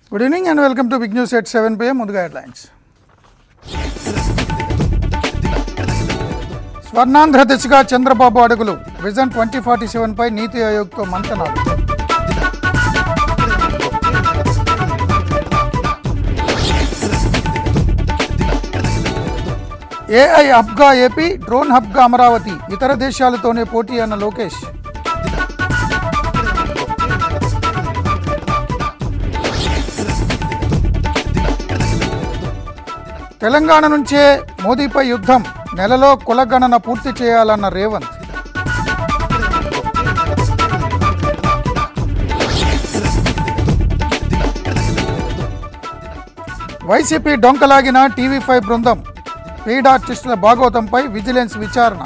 good evening and welcome to big news at seven PM ముందుగా headlines Swarnandhra దిశగా చంద్రబాబు అడుగులు vision twenty forty సెవెన్పై నీతి ఆయోగ్తో మంతనాలు ఏఐ హబ్గా ఏపీ డ్రోన్ హబ్గా అమరావతి ఇతర దేశాలతోనే పోటీ అన్న లోకేష్ తెలంగాణ నుంచే మోదీపై యుద్ధం నెలలో కులగణన పూర్తి చేయాలన్న రేవంత్ వైసీపీ డొంకలాగిన టీవీ ఫైవ్ బృందం పీడ్ ఆర్టిస్టుల భాగోతంపై విజిలెన్స్ విచారణ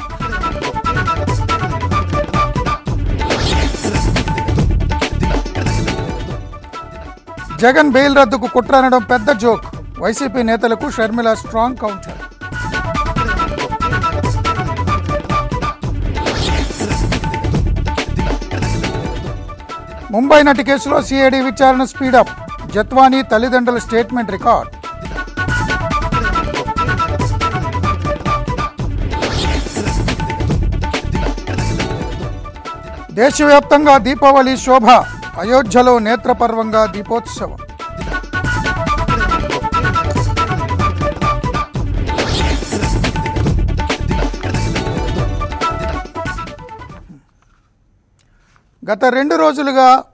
జగన్ బెయిల్ రద్దుకు కుట్ర అనడం పెద్ద జోక్ వైసీపీ నేతలకు షర్మిల స్ట్రాంగ్ కౌంటర్ ముంబై నటి కేసులో సిఐడి విచారణ స్పీడప్ జత్వానీ తల్లిదండ్రుల స్టేట్మెంట్ రికార్డ్ దేశవ్యాప్తంగా దీపావళి శోభ అయోధ్యలో నేత్రపర్వంగా దీపోత్సవం గత రెండు రోజులుగా